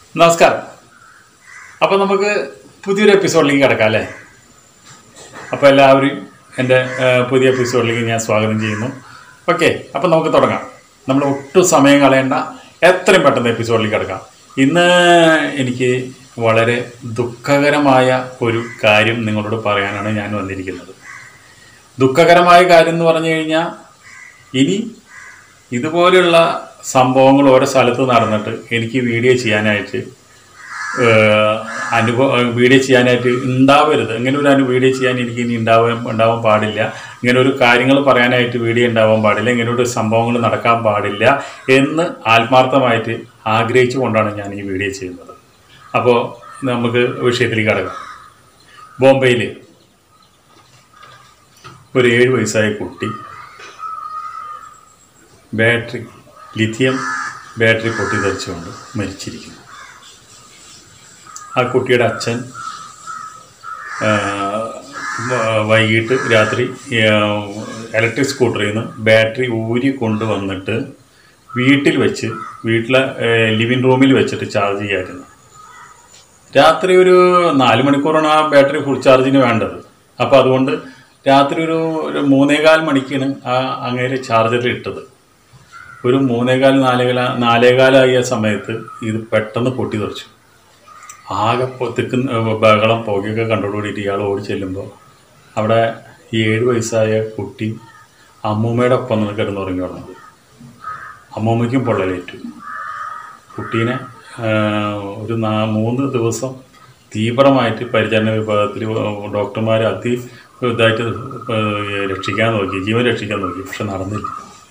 നമസ്കാരം അപ്പോൾ നമുക്ക് പുതിയൊരു എപ്പിസോഡിലേക്ക് കിടക്കാം അല്ലേ അപ്പോൾ എല്ലാവരും എൻ്റെ ആ, പുതിയ എപ്പിസോഡിലേക്ക് ഞാൻ സ്വാഗതം ചെയ്യുന്നു ഓക്കെ അപ്പോൾ നമുക്ക് തുടങ്ങാം നമ്മൾ ഒട്ടും സമയം കളയേണ്ട എത്രയും പെട്ടെന്ന് എപ്പിസോഡിലേക്ക് കിടക്കാം ഇന്ന് എനിക്ക് വളരെ ദുഃഖകരമായ ഒരു കാര്യം നിങ്ങളോട് പറയാനാണ് ഞാൻ വന്നിരിക്കുന്നത് ദുഃഖകരമായ കാര്യം എന്ന് പറഞ്ഞു കഴിഞ്ഞാൽ ഇനി ഇതുപോലെയുള്ള സംഭവങ്ങൾ ഓരോ സ്ഥലത്ത് നടന്നിട്ട് എനിക്ക് വീഡിയോ ചെയ്യാനായിട്ട് അനുഭവം വീഡിയോ ചെയ്യാനായിട്ട് ഉണ്ടാവരുത് ഇങ്ങനെ ഒരു അനു വീഡിയോ ചെയ്യാൻ എനിക്ക് ഇനി ഉണ്ടാവാൻ ഉണ്ടാവാൻ പാടില്ല ഇങ്ങനെ ഒരു കാര്യങ്ങൾ പറയാനായിട്ട് വീഡിയോ ഉണ്ടാവാൻ പാടില്ല ഇങ്ങനെ ഒരു സംഭവങ്ങൾ നടക്കാൻ പാടില്ല എന്ന് ആത്മാർത്ഥമായിട്ട് ആഗ്രഹിച്ചുകൊണ്ടാണ് ഞാൻ ഈ വീഡിയോ ചെയ്യുന്നത് അപ്പോൾ നമുക്ക് വിഷയത്തിലേക്ക് കടക്കാം ബോംബെയിൽ ഒരു ഏഴ് വയസ്സായ കുട്ടി ബാറ്ററി ലിഥിയം ബാറ്ററി പൊട്ടിത്തെറിച്ചുകൊണ്ട് മരിച്ചിരിക്കുന്നു ആ കുട്ടിയുടെ അച്ഛൻ ആ, വ- വൈകിട്ട് രാത്രി ഇലക്ട്രിക് സ്കൂട്ടറിൽ നിന്ന് ബാറ്ററി ഊരി കൊണ്ടുവന്നിട്ട് വീട്ടിൽ വെച്ച് വീട്ടിലെ ലിവിങ് റൂമിൽ വെച്ചിട്ട് ചാർജ് ചെയ്യായിരുന്നു രാത്രി ഒരു നാല് മണിക്കൂറാണ് ആ ബാറ്ററി ഫുൾ ചാർജിന് വേണ്ടത് അപ്പോൾ അതുകൊണ്ട് രാത്രി ഒരു ഒരു മൂന്നേകാൽ മണിക്കാണ് ആ അങ്ങേരെ ചാർജറിൽ ഇട്ടത് ഒരു മൂന്നേകാൽ നാലേകാല നാലേകാലായ സമയത്ത് ഇത് പെട്ടെന്ന് പൊട്ടിത്തെറിച്ചു ആകെ പൊ- തിക്കുന്ന ബഹളം പുകയൊക്കെ കണ്ടോടുകൂടിയിട്ട് ഇയാൾ ഓടി ചെല്ലുമ്പോൾ അവിടെ ഈ ഏഴ് വയസ്സായ കുട്ടി അമ്മൂമ്മയുടെ ഒപ്പം നിന്ന് കിടന്നുറങ്ങി കിടന്നത് അമ്മൂമ്മയ്ക്കും പൊള്ളലേറ്റു കുട്ടീനെ ആ, ഒരു നാ മൂന്ന് ദിവസം തീവ്രമായിട്ട് പരിചരണ വിഭാഗത്തിൽ ഡോക്ടർമാർ അതി ഇതായിട്ട് ആ, രക്ഷിക്കാൻ നോക്കി ജീവൻ രക്ഷിക്കാൻ നോക്കി പക്ഷെ നടന്നില്ല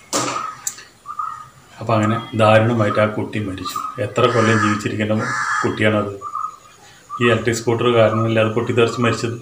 അപ്പം അങ്ങനെ ദാരുണമായിട്ട് ആ കുട്ടി മരിച്ചു എത്ര കൊല്ലം ജീവിച്ചിരിക്കേണ്ട കുട്ടിയാണത് ഈ ഇലക്ട്രിക് സ്കൂട്ടർ കാരണമില്ലാതെ പൊട്ടിത്തെറിച്ച് മരിച്ചത്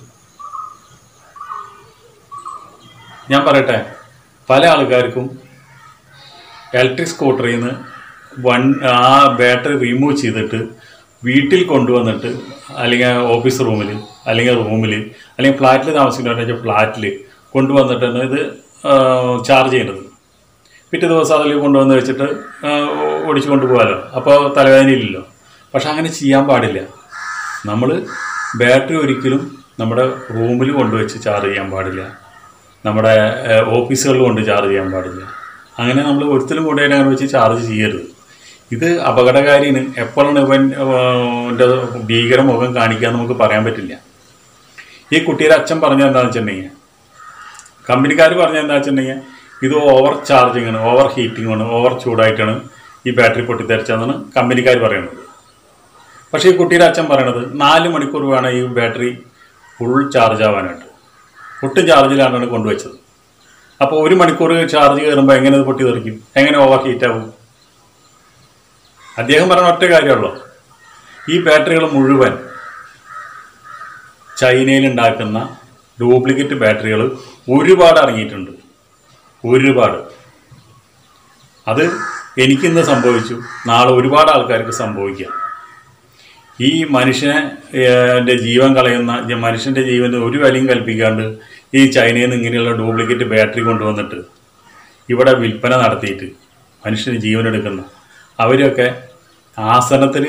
ഞാൻ പറയട്ടെ പല ആൾക്കാർക്കും ഇലക്ട്രിക് സ്കൂട്ടറിൽ നിന്ന് വൺ ആ ബാറ്ററി റിമൂവ് ചെയ്തിട്ട് വീട്ടിൽ കൊണ്ടുവന്നിട്ട് അല്ലെങ്കിൽ ഓഫീസ് റൂമിൽ അല്ലെങ്കിൽ റൂമിൽ അല്ലെങ്കിൽ ഫ്ലാറ്റിൽ താമസിക്കുന്നവരുടെ ഫ്ലാറ്റിൽ കൊണ്ടുവന്നിട്ടാണ് ഇത് ചാർജ് ചെയ്യേണ്ടത് പിറ്റേ ദിവസം അതിൽ കൊണ്ടുവന്ന് വെച്ചിട്ട് ആ, ഓടിച്ചു കൊണ്ടുപോകാമല്ലോ അപ്പോൾ തലവേദനയില്ലല്ലോ പക്ഷെ അങ്ങനെ ചെയ്യാൻ പാടില്ല നമ്മൾ ബാറ്ററി ഒരിക്കലും നമ്മുടെ റൂമിൽ കൊണ്ടുവച്ച് ചാർജ് ചെയ്യാൻ പാടില്ല നമ്മുടെ ഏഹ്, ഓഫീസുകളിൽ കൊണ്ട് ചാർജ് ചെയ്യാൻ പാടില്ല അങ്ങനെ നമ്മൾ ഒരിക്കലും കൊണ്ടുപോയി അങ്ങനെ വെച്ച് ചാർജ് ചെയ്യരുത് ഇത് അപകടകാരിയാണ് എപ്പോഴാണ് ഇവൻ എൻ്റെ ഭീകര മുഖം കാണിക്കുക നമുക്ക് പറയാൻ പറ്റില്ല ഈ കുട്ടിയുടെ അച്ഛൻ പറഞ്ഞത് എന്താണെന്ന് വെച്ചിട്ടുണ്ടെങ്കിൽ കമ്പനിക്കാർ പറഞ്ഞത് എന്താ വെച്ചിട്ടുണ്ടെങ്കിൽ ഇത് ഓവർ ചാർജിങ് ആണ് ഓവർ ഹീറ്റിംഗ് ആണ് ഓവർ ചൂടായിട്ടാണ് ഈ ബാറ്ററി പൊട്ടിത്തെറിച്ചതെന്നാണ് കമ്പനിക്കാർ പറയുന്നത് പക്ഷേ ഈ കുട്ടിയുടെ അച്ഛൻ പറയണത് നാല് മണിക്കൂർ വേണം ഈ ബാറ്ററി ഫുൾ ചാർജ് ആവാനായിട്ട് ഒട്ടും ചാർജിലാണ് കൊണ്ടുവച്ചത് അപ്പോൾ ഒരു മണിക്കൂർ ചാർജ് കയറുമ്പോൾ എങ്ങനെ ഇത് പൊട്ടിത്തെറിക്കും എങ്ങനെ ഓവർ ഹീറ്റ് ആവും അദ്ദേഹം പറഞ്ഞ ഒറ്റ കാര്യമുള്ളൂ ഈ ബാറ്ററികൾ മുഴുവൻ ചൈനയിൽ ഉണ്ടാക്കുന്ന ഡ്യൂപ്ലിക്കേറ്റ് ബാറ്ററികൾ ഒരുപാട് ഇറങ്ങിയിട്ടുണ്ട് ഒരുപാട് അത് എനിക്കിന്ന് സംഭവിച്ചു നാളെ ഒരുപാട് ആൾക്കാർക്ക് സംഭവിക്കാം ഈ മനുഷ്യനെ ഏഹ്, ന്റെ ജീവൻ കളയുന്ന ജ- മനുഷ്യൻ്റെ ജീവന് ഒരു വിലയും കൽപ്പിക്കാണ്ട് ഈ ചൈനയിൽ നിന്ന് ഇങ്ങനെയുള്ള ഡ്യൂപ്ലിക്കേറ്റ് ബാറ്ററി കൊണ്ടുവന്നിട്ട് ഇവിടെ വിൽപ്പന നടത്തിയിട്ട് മനുഷ്യന് ജീവൻ എടുക്കുന്ന അവരൊക്കെ ആസനത്തിൽ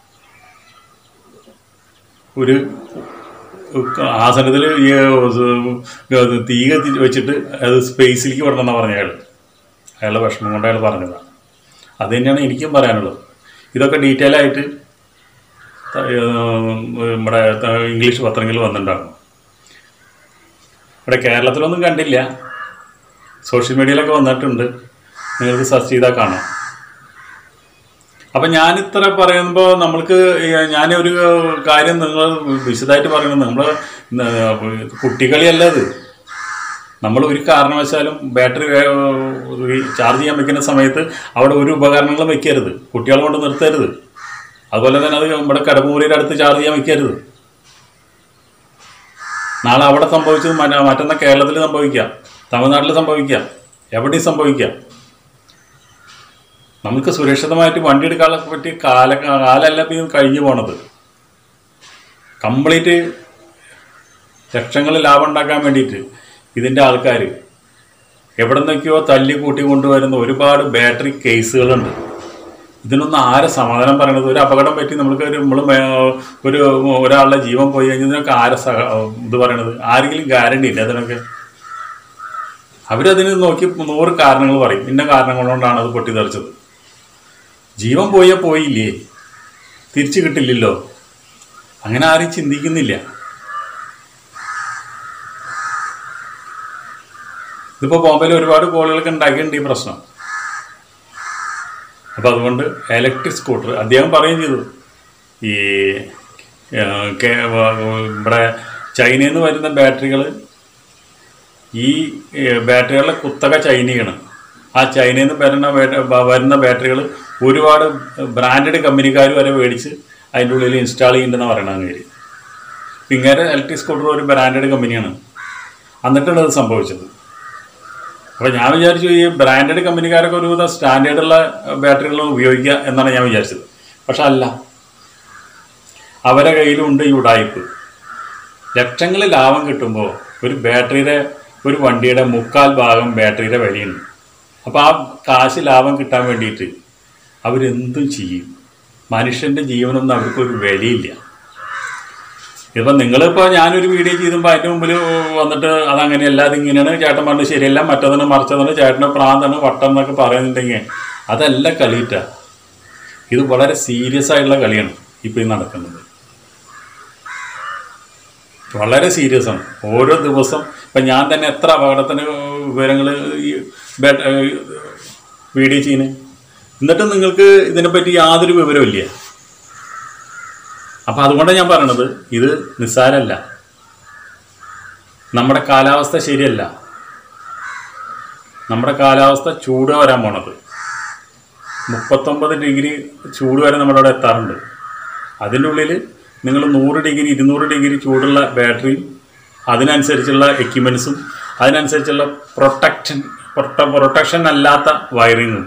ഒരു ആസനത്തിൽ ഈ ഇത് തീ കത്തി വെച്ചിട്ട് അത് സ്പേസിലേക്ക് വിടണമെന്നാണ് പറഞ്ഞ അയാൾ അയാളുടെ വിഷമം കൊണ്ട് അയാൾ പറഞ്ഞതാണ് അത് തന്നെയാണ് എനിക്കും പറയാനുള്ളത് ഇതൊക്കെ ഡീറ്റെയിൽ ആയിട്ട് ത- ഏഹ് നമ്മുടെ ത- ഇംഗ്ലീഷ് പത്രങ്ങളിൽ വന്നിട്ടുണ്ടായിരുന്നു ഇവിടെ കേരളത്തിലൊന്നും കണ്ടില്ല സോഷ്യൽ മീഡിയയിലൊക്കെ വന്നിട്ടുണ്ട് നിങ്ങൾക്ക് സെർച്ച് ചെയ്താൽ കാണാം അപ്പം ഞാൻ ഇത്ര പറയുമ്പോൾ നമ്മൾക്ക് ഈ ഞാനൊരു കാര്യം നിങ്ങൾ വിശദമായിട്ട് പറയുന്നത് നമ്മൾ കുട്ടികളിയല്ല ഇത് നമ്മൾ ഒരു കാരണവശാലും ബാറ്ററി ചാർജ് ചെയ്യാൻ വെക്കുന്ന സമയത്ത് അവിടെ ഒരു ഉപകരണങ്ങളും വെക്കരുത് കുട്ടികളെ കൊണ്ട് നിർത്തരുത് അതുപോലെ തന്നെ അത് നമ്മുടെ കടമുറിയുടെ അടുത്ത് ചാർജ് ചെയ്യാൻ വെക്കരുത് നാളെ അവിടെ സംഭവിച്ചത് മറ്റ- മറ്റന്നാ കേരളത്തിൽ സംഭവിക്കാം തമിഴ്നാട്ടിൽ സംഭവിക്കാം എവിടെയും സംഭവിക്കാം നമുക്ക് സുരക്ഷിതമായിട്ട് വണ്ടി എടുക്കാനൊക്കെ പറ്റിയ കാല കാലല്ല ഇപ്പം ഇത് കഴിഞ്ഞു പോണത് കംപ്ലീറ്റ് ലക്ഷങ്ങൾ ലാഭം ഉണ്ടാക്കാൻ വേണ്ടിയിട്ട് ഇതിൻ്റെ ആൾക്കാർ എവിടെ നിന്നൊക്കെയോ തല്ലി കൂട്ടി കൊണ്ടുവരുന്ന ഒരുപാട് ബാറ്ററി കേസുകളുണ്ട് ഇതിനൊന്നും ആരെ സമാധാനം പറയണത് ഒരു അപകടം പറ്റി നമുക്ക് ഒരു നമ്മൾ ഒരു ഒരാളുടെ ജീവൻ പോയി കഴിഞ്ഞാൽ ഇതിനൊക്കെ ആരെ സഹ ഇത് പറയണത് ആരെങ്കിലും ഗ്യാരണ്ടി ഇല്ല അതിനൊക്കെ അവരതിന് നോക്കി നൂറ് കാരണങ്ങൾ പറയും ഇന്ന കാരണങ്ങൾ കൊണ്ടാണ് അത് പൊട്ടിത്തെറിച്ചത് ജീവൻ പോയാൽ പോയില്ലേ തിരിച്ചു കിട്ടില്ലല്ലോ അങ്ങനെ ആരും ചിന്തിക്കുന്നില്ല ഇതിപ്പോൾ ബോംബെയിൽ ഒരുപാട് കോളുകളൊക്കെ ഉണ്ടാക്കിയിട്ടുണ്ട് ഈ പ്രശ്നം അപ്പോൾ അതുകൊണ്ട് ഇലക്ട്രിക് സ്കൂട്ടർ അദ്ദേഹം പറയുകയും ചെയ്തു ഈ ആ, കേ- വ- ഇവിടെ ചൈനയിൽ നിന്ന് വരുന്ന ബാറ്ററികൾ ഈ ഏ, ബാറ്ററികളുടെ കുത്തക ചൈനയാണ് ആ ചൈനയിൽ നിന്ന് വരുന്ന ബാറ്റ- വ- വരുന്ന ബാറ്ററികൾ ഒരുപാട് ബ്രാൻഡഡ് കമ്പനിക്കാർ വരെ മേടിച്ച് അതിൻ്റെ ഉള്ളിൽ ഇൻസ്റ്റാൾ ചെയ്യുന്നുണ്ടെന്ന് പറയണ അങ്ങേര് ഇങ്ങനെ ഇലക്ട്രിക് സ്കൂട്ടർ ഒരു ബ്രാൻഡഡ് കമ്പനിയാണ് എന്നിട്ടാണ് അത് സംഭവിച്ചത് അപ്പോൾ ഞാൻ വിചാരിച്ചു ഈ ബ്രാൻഡഡ് കമ്പനിക്കാരൊക്കെ ഒരുവിധ സ്റ്റാൻഡേർഡുള്ള ബാറ്ററികൾ ഉപയോഗിക്കുക എന്നാണ് ഞാൻ വിചാരിച്ചത് പക്ഷെ അല്ല അവരെ കയ്യിലുണ്ട് ഈ ഉടായ്പ് ലക്ഷങ്ങൾ ലാഭം കിട്ടുമ്പോൾ ഒരു ബാറ്ററിയുടെ ഒരു വണ്ടിയുടെ മുക്കാൽ ഭാഗം ബാറ്ററിയുടെ വിലയുണ്ട് അപ്പോൾ ആ കാശ് ലാഭം കിട്ടാൻ വേണ്ടിയിട്ട് അവരെന്തും ചെയ്യും മനുഷ്യൻ്റെ ജീവനൊന്നും അവർക്കൊരു വിലയില്ല ഇപ്പം നിങ്ങളിപ്പോൾ ഞാനൊരു വീഡിയോ ചെയ്തുമ്പോൾ അതിൻ്റെ മുമ്പിൽ വന്നിട്ട് അതങ്ങനെയല്ല അതിങ്ങനെയാണ് ചേട്ടൻ പറഞ്ഞു ശരിയല്ല മറ്റതിന് മറിച്ചതാണ് ചേട്ടന് പ്രാന്താണ് വട്ടം എന്നൊക്കെ പറയുന്നുണ്ടെങ്കിൽ അതല്ല കളിയിട്ട ഇത് വളരെ സീരിയസ് ആയിട്ടുള്ള കളിയാണ് ഇപ്പോൾ ഈ നടക്കുന്നത് വളരെ സീരിയസ് ആണ് ഓരോ ദിവസം ഇപ്പം ഞാൻ തന്നെ എത്ര അപകടത്തിന് വിവരങ്ങൾ ഈ ബേ- ഏഹ് വീഡിയോ ചെയ്യുന്നത് എന്നിട്ടും നിങ്ങൾക്ക് ഇതിനെപ്പറ്റി യാതൊരു വിവരവും ഇല്ല അപ്പം അതുകൊണ്ടാണ് ഞാൻ പറയണത് ഇത് നിസ്സാരമല്ല നമ്മുടെ കാലാവസ്ഥ ശരിയല്ല നമ്മുടെ കാലാവസ്ഥ ചൂട് വരാൻ പോണത് മുപ്പത്തൊമ്പത് ഡിഗ്രി ചൂട് വരെ നമ്മുടെ അവിടെ എത്താറുണ്ട് അതിൻ്റെ ഉള്ളിൽ നിങ്ങൾ നൂറ് ഡിഗ്രി ഇരുന്നൂറ് ഡിഗ്രി ചൂടുള്ള ബാറ്ററിയും അതിനനുസരിച്ചുള്ള എക്യുപ്മെൻസും അതിനനുസരിച്ചുള്ള പ്രൊട്ടക്ഷൻ പ്രൊട്ട പ്രൊട്ടക്ഷൻ അല്ലാത്ത വയറിങ്ങും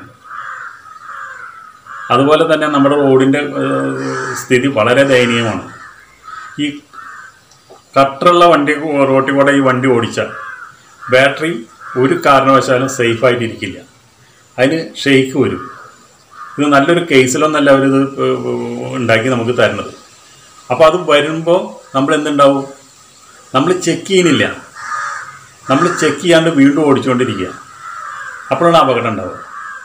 അതുപോലെ തന്നെ നമ്മുടെ റോഡിൻ്റെ ഏഹ്, സ്ഥിതി വളരെ ദയനീയമാണ് ഈ കട്ടറുള്ള വണ്ടി റോട്ടിൽ കൂടെ ഈ വണ്ടി ഓടിച്ചാൽ ബാറ്ററി ഒരു കാരണവശാലും സേഫായിട്ടിരിക്കില്ല അതിന് ഷെയ്ക്ക് വരും ഇത് നല്ലൊരു കേസിലൊന്നല്ല അവരിത് ഏഹ്, ഉണ്ടാക്കി നമുക്ക് തരുന്നത് അപ്പോൾ അത് വരുമ്പോൾ നമ്മൾ എന്തുണ്ടാവും നമ്മൾ ചെക്ക് ചെയ്യുന്നില്ല നമ്മൾ ചെക്ക് ചെയ്യാണ്ട് വീണ്ടും ഓടിച്ചുകൊണ്ടിരിക്കുക അപ്പോഴാണ് അപകടം ഉണ്ടാവുക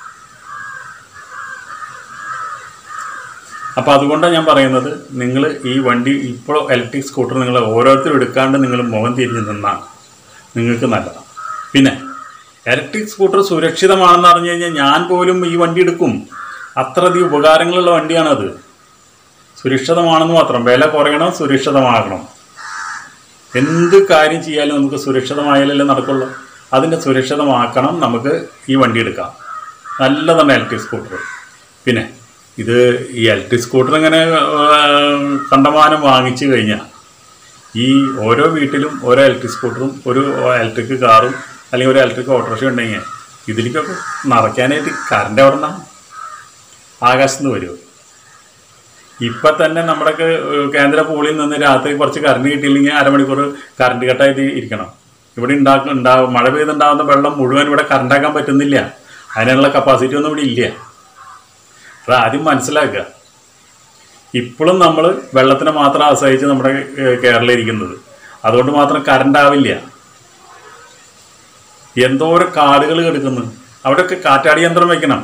അപ്പോൾ അതുകൊണ്ടാണ് ഞാൻ പറയുന്നത് നിങ്ങൾ ഈ വണ്ടി ഇപ്പോൾ ഇലക്ട്രിക് സ്കൂട്ടർ നിങ്ങൾ ഓരോരുത്തരും എടുക്കാണ്ട് നിങ്ങൾ മുഖം തിരിഞ്ഞ് നിന്നാണ് നിങ്ങൾക്ക് നല്ലതാണ് പിന്നെ ഇലക്ട്രിക് സ്കൂട്ടർ സുരക്ഷിതമാണെന്ന് അറിഞ്ഞു കഴിഞ്ഞാൽ ഞാൻ പോലും ഈ വണ്ടി എടുക്കും അത്രയധികം ഉപകാരങ്ങളുള്ള വണ്ടിയാണത് സുരക്ഷിതമാണെന്ന് മാത്രം വില കുറയണം സുരക്ഷിതമാകണം എന്ത് കാര്യം ചെയ്യാനും നമുക്ക് സുരക്ഷിതമായാലല്ലേ നടക്കുള്ളൂ അതിൻ്റെ സുരക്ഷിതമാക്കണം നമുക്ക് ഈ വണ്ടി എടുക്കാം നല്ലതാണ് ഇലക്ട്രിക് സ്കൂട്ടർ പിന്നെ ഇത് ഈ ഇലക്ട്രിക് സ്കൂട്ടർ ഇങ്ങനെ ആ, കണ്ടമാനം വാങ്ങിച്ചു കഴിഞ്ഞാൽ ഈ ഓരോ വീട്ടിലും ഓരോ ഇലക്ട്രിക് സ്കൂട്ടറും ഒരു ഇലക്ട്രിക് കാറും അല്ലെങ്കിൽ ഒരു ഇലക്ട്രിക് ഓട്ടോറിക്ഷ ഉണ്ടെങ്കിൽ ഇതിലേക്കൊക്കെ നിറയ്ക്കാനായിട്ട് കറണ്ട് എവിടെ നിന്നാണ് ആകാശത്ത് നിന്ന് വരുമോ ഇപ്പം തന്നെ നമ്മുടെ കേന്ദ്ര പൂളിൽ നിന്ന് രാത്രി കുറച്ച് കറണ്ട് കിട്ടിയില്ലെങ്കിൽ അരമണിക്കൂർ കറണ്ട് കട്ടായിട്ട് ഇരിക്കണം ഇവിടെ ഉണ്ടാക്കും ഉണ്ടാവും മഴ പെയ്തുണ്ടാകുന്ന വെള്ളം മുഴുവൻ ഇവിടെ കറണ്ടാക്കാൻ പറ്റുന്നില്ല അതിനുള്ള കപ്പാസിറ്റി ഒന്നും ഇവിടെ ഇല്ല അത് ആദ്യം മനസ്സിലാക്കുക ഇപ്പോഴും നമ്മൾ വെള്ളത്തിനെ മാത്രം ആശ്രയിച്ച് നമ്മുടെ ഏഹ്, കേരളം ഇരിക്കുന്നത് അതുകൊണ്ട് മാത്രം കറണ്ട് ആവില്ല എന്തോരം കാടുകൾ കിടക്കുന്നു അവിടെയൊക്കെ കാറ്റാടി യന്ത്രം വെക്കണം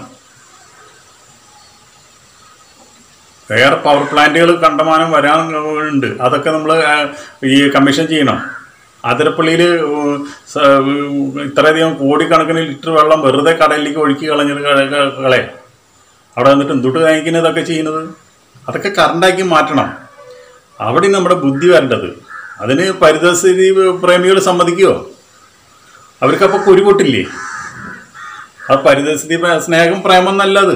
വേറെ പവർ പ്ലാന്റുകൾ കണ്ടമാനം വരാൻ ഉണ്ട് അതൊക്കെ നമ്മൾ ഈ കമ്മീഷൻ ചെയ്യണം അതിരപ്പള്ളിയിൽ ഇത്രയധികം കോടിക്കണക്കിന് ലിറ്റർ വെള്ളം വെറുതെ കടലിലേക്ക് ഒഴുക്കി കളഞ്ഞത് കളയാം അവിടെ വന്നിട്ട് എന്തുട്ട് കാണിക്കുന്നത് ഇതൊക്കെ ചെയ്യുന്നത് അതൊക്കെ കറണ്ടാക്കി മാറ്റണം അവിടെ നമ്മുടെ ബുദ്ധി വരേണ്ടത് അതിന് പരിതസ്ഥിതി പ്രേമികൾ സമ്മതിക്കുമോ അവർക്കപ്പോൾ കുരുപൊട്ടില്ലേ അത് പരിതസ്ഥിതി പ്രേ- സ്നേഹം പ്രേമം നല്ലത്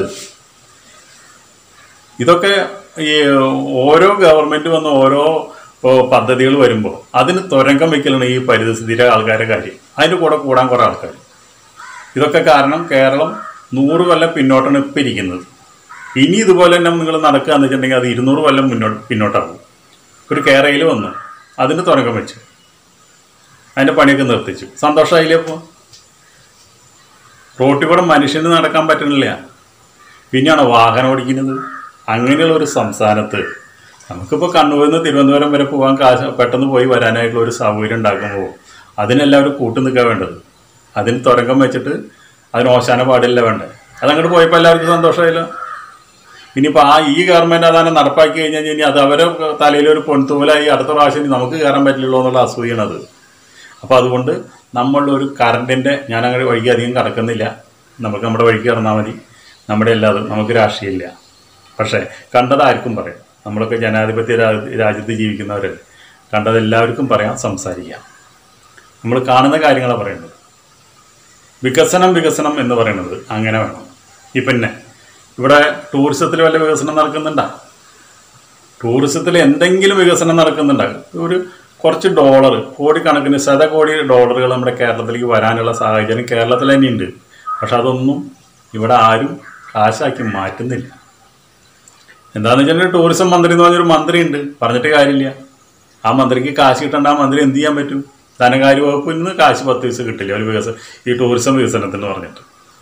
ഇതൊക്കെ ഈ ഓരോ ഗവൺമെൻറ് വന്ന ഓരോ പദ്ധതികൾ വരുമ്പോൾ അതിന് തുരങ്കം വെക്കലാണ് ഈ പരിതസ്ഥിതിയുടെ ആൾക്കാരുടെ കാര്യം അതിൻ്റെ കൂടെ കൂടാൻ കുറേ ആൾക്കാർ ഇതൊക്കെ കാരണം കേരളം നൂറ് കൊല്ലം പിന്നോട്ടാണ് ഇപ്പം ഇരിക്കുന്നത് ഇനി ഇതുപോലെ തന്നെ നിങ്ങൾ നടക്കുക എന്ന് വെച്ചിട്ടുണ്ടെങ്കിൽ അത് ഇരുന്നൂറ് കൊല്ലം മുന്നോട്ട് പിന്നോട്ടാകും ഒരു കേരയിൽ വന്നു അതിന് തുരങ്കം വെച്ചു അതിൻ്റെ പണിയൊക്കെ നിർത്തിച്ചു സന്തോഷമായില്ലേ അപ്പോൾ റോട്ടിൽ കൂടെ മനുഷ്യന് നടക്കാൻ പറ്റുന്നില്ല പിന്നെയാണോ വാഹനം ഓടിക്കുന്നത് അങ്ങനെയുള്ള ഒരു സംസ്ഥാനത്ത് നമുക്കിപ്പോൾ കണ്ണൂരിൽ നിന്ന് തിരുവനന്തപുരം വരെ പോകാൻ കാശ് പെട്ടെന്ന് പോയി വരാനായിട്ടുള്ള ഒരു സൗകര്യം ഉണ്ടാക്കുമ്പോൾ അതിനെല്ലാവരും കൂട്ടു നിൽക്കാൻ വേണ്ടത് അതിന് തുരങ്കം വെച്ചിട്ട് അതിന് ഓശാന പാടില്ല വേണ്ടേ അതങ്ങോട്ട് പോയപ്പോൾ എല്ലാവർക്കും സന്തോഷമായില്ല ഇനിയിപ്പോൾ ആ ഈ ഗവൺമെൻറ് അതാണ് നടപ്പാക്കി കഴിഞ്ഞാൽ ഇനി അത് അവരെ തലയിൽ ഒരു പൊൻതൂലായി അടുത്ത പ്രാവശ്യം ഇനി നമുക്ക് കയറാൻ പറ്റില്ലല്ലോ എന്നുള്ള അസൂയാണത് അപ്പോൾ അതുകൊണ്ട് നമ്മളുടെ ഒരു കറണ്ടിൻ്റെ ഞാൻ അങ്ങനെ വഴിക്ക് അധികം കടക്കുന്നില്ല നമുക്ക് നമ്മുടെ വഴിക്ക് കടന്നാൽ മതി നമ്മുടെ അല്ലാതെ നമുക്ക് രാഷ്ട്രീയമില്ല പക്ഷേ കണ്ടത് ആർക്കും പറയാം നമ്മളൊക്കെ ജനാധിപത്യ രാ- രാജ്യത്ത് ജീവിക്കുന്നവരല്ലേ കണ്ടത് എല്ലാവർക്കും പറയാം സംസാരിക്കാം നമ്മൾ കാണുന്ന കാര്യങ്ങളാണ് പറയുന്നത് വികസനം വികസനം എന്ന് പറയുന്നത് അങ്ങനെ വേണം ഈ പിന്നെ ഇവിടെ ടൂറിസത്തിൽ വല്ല വികസനം നടക്കുന്നുണ്ടോ ടൂറിസത്തിൽ എന്തെങ്കിലും വികസനം നടക്കുന്നുണ്ടോ ഒരു കുറച്ച് ഡോളർ കോടിക്കണക്കിന് ശതകോടി ഡോളറുകൾ നമ്മുടെ കേരളത്തിലേക്ക് വരാനുള്ള സാഹചര്യം കേരളത്തിൽ തന്നെ ഉണ്ട് പക്ഷെ അതൊന്നും ഇവിടെ ആരും കാശാക്കി മാറ്റുന്നില്ല എന്താണെന്ന് വെച്ചിട്ടുണ്ടെങ്കിൽ ടൂറിസം മന്ത്രി എന്ന് പറഞ്ഞൊരു മന്ത്രി ഉണ്ട് പറഞ്ഞിട്ട് കാര്യമില്ല ആ മന്ത്രിക്ക് കാശ് കിട്ടേണ്ട ആ മന്ത്രി എന്ത് ചെയ്യാൻ പറ്റും ധനകാര്യ വകുപ്പിൽ നിന്ന് കാശ് പത്ത് പൈസ കിട്ടില്ല ഒരു വികസനം ഈ ടൂറിസം വികസനത്തിന് പറഞ്ഞിട്ട്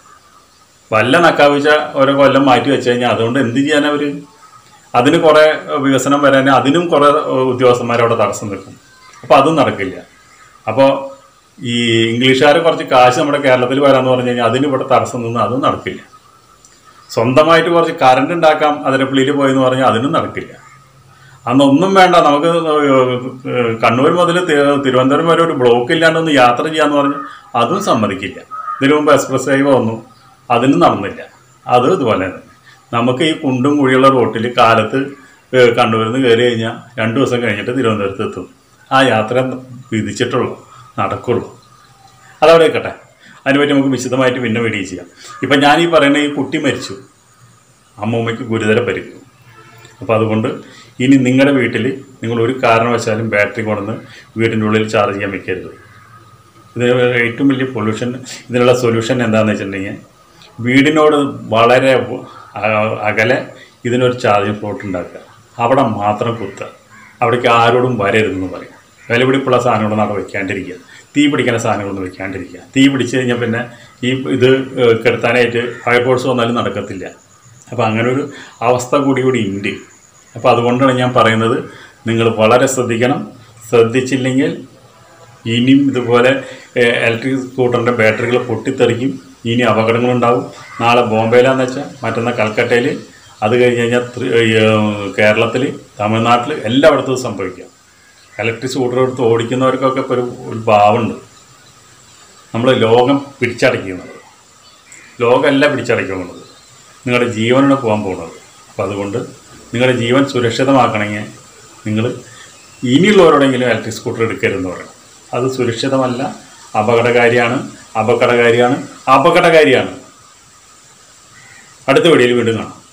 വല്ല നക്കാവിച്ച ഓരോ കൊല്ലം മാറ്റി വെച്ച് കഴിഞ്ഞാൽ അതുകൊണ്ട് എന്ത് ചെയ്യാൻ അവർ അതിന് കുറേ വികസനം വരാൻ അതിനും കുറേ ഉദ്യോഗസ്ഥന്മാർ അവിടെ തടസ്സം നിൽക്കും അപ്പോൾ അതും നടക്കില്ല അപ്പോൾ ഈ ഇംഗ്ലീഷുകാർ കുറച്ച് കാശ് നമ്മുടെ കേരളത്തിൽ വരാമെന്ന് പറഞ്ഞു കഴിഞ്ഞാൽ അതിന് ഇവിടെ തടസ്സം നിന്ന് അതും നടക്കില്ല സ്വന്തമായിട്ട് കുറച്ച് കറണ്ട് ഉണ്ടാക്കാം അതിരപ്പള്ളിയിൽ പോയെന്ന് പറഞ്ഞാൽ അതിനും നടക്കില്ല അന്നൊന്നും വേണ്ട നമുക്ക് ഏഹ് കണ്ണൂർ മുതൽ തി- തിരുവനന്തപുരം വരെ ഒരു ബ്ലോക്ക് ഇല്ലാണ്ടൊന്ന് യാത്ര ചെയ്യാന്ന് പറഞ്ഞു അതും സമ്മതിക്കില്ല ഇതിനു മുമ്പ് എക്സ്പ്രസ് ഹൈവേ വന്നു അതിനും നടന്നില്ല അതും ഇതുപോലെ തന്നെ നമുക്ക് ഈ കുണ്ടും കുഴിയുള്ള റോട്ടിൽ കാലത്ത് ഏഹ് കണ്ണൂരിൽ നിന്ന് കയറി കഴിഞ്ഞാൽ രണ്ട് ദിവസം കഴിഞ്ഞിട്ട് തിരുവനന്തപുരത്ത് എത്തും ആ യാത്ര വിധിച്ചിട്ടുള്ളൂ നടക്കുള്ളൂ അതവിടെ നിൽക്കട്ടെ അതിനെപ്പറ്റി നമുക്ക് വിശദമായിട്ട് പിന്നെ വീഡിയോ ചെയ്യാം ഇപ്പം ഞാൻ ഈ പറയുന്ന ഈ കുട്ടി മരിച്ചു അമ്മൂമ്മയ്ക്ക് ഗുരുതര പരിക്ക് അപ്പോൾ അതുകൊണ്ട് ഇനി നിങ്ങളുടെ വീട്ടിൽ നിങ്ങൾ ഒരു കാരണവശാലും ബാറ്ററി കൊണ്ടുവന്ന് വീടിൻ്റെ ഉള്ളിൽ ചാർജ് ചെയ്യാൻ വെക്കരുത് ഇതിന് ഏറ്റവും വലിയ പൊല്യൂഷൻ ഇതിനുള്ള സൊല്യൂഷൻ എന്താണെന്ന് വെച്ചിട്ടുണ്ടെങ്കിൽ വീടിനോട് വളരെ അ- അകലെ ഇതിനൊരു ചാർജിങ് പ്ലോട്ട് ഉണ്ടാക്കുക അവിടെ മാത്രം കുത്തുക അവിടേക്ക് ആരോടും വരരുതെന്ന് പറയും വിലപിടിപ്പുള്ള സാധനങ്ങളൊന്നും അവിടെ വെക്കാണ്ടിരിക്കുക തീ പിടിക്കുന്ന സാധനങ്ങളൊന്നും വെക്കാണ്ടിരിക്കുക തീ പിടിച്ചു കഴിഞ്ഞാൽ പിന്നെ ഈ ഇത് ഏഹ്, കെടുത്താനായിട്ട് ഫയർഫോഴ്സ് വന്നാലും നടക്കത്തില്ല അപ്പോൾ അങ്ങനെ ഒരു അവസ്ഥ കൂടി കൂടി ഉണ്ട് അപ്പോൾ അതുകൊണ്ടാണ് ഞാൻ പറയുന്നത് നിങ്ങൾ വളരെ ശ്രദ്ധിക്കണം ശ്രദ്ധിച്ചില്ലെങ്കിൽ ഇനിയും ഇതുപോലെ ഇലക്ട്രിക് സ്കൂട്ടറിൻ്റെ ബാറ്ററികൾ പൊട്ടിത്തെറിക്കും ഇനി അപകടങ്ങളുണ്ടാവും നാളെ ബോംബെയിലാന്ന് വെച്ചാൽ മറ്റന്നാൾ കൽക്കട്ടയിൽ അത് കഴിഞ്ഞ് കഴിഞ്ഞാൽ കേരളത്തിൽ തമിഴ്നാട്ടിൽ എല്ലായിടത്തും സംഭവിക്കാം ഇലക്ട്രിക് സ്കൂട്ടർ എടുത്ത് ഓടിക്കുന്നവർക്കൊക്കെ ഇപ്പോൾ ഒരു ഒരു ഭാവമുണ്ട് നമ്മൾ ലോകം പിടിച്ചടക്കുന്നത് ലോകമല്ല പിടിച്ചടക്കുന്നത് നിങ്ങളുടെ ജീവനാണ് പോകാൻ പോകുന്നത് അപ്പോൾ അതുകൊണ്ട് നിങ്ങളുടെ ജീവൻ സുരക്ഷിതമാക്കണമെങ്കിൽ നിങ്ങൾ ഇനിയുള്ളവരോടെങ്കിലും ഇലക്ട്രിക് സ്കൂട്ടർ എടുക്കരുതെന്ന് പറയണം അത് സുരക്ഷിതമല്ല അപകടകാരിയാണ് അപകടകാരിയാണ് അപകടകാരിയാണ് അടുത്ത വീഡിയോയിൽ വീണ്ടും കാണാം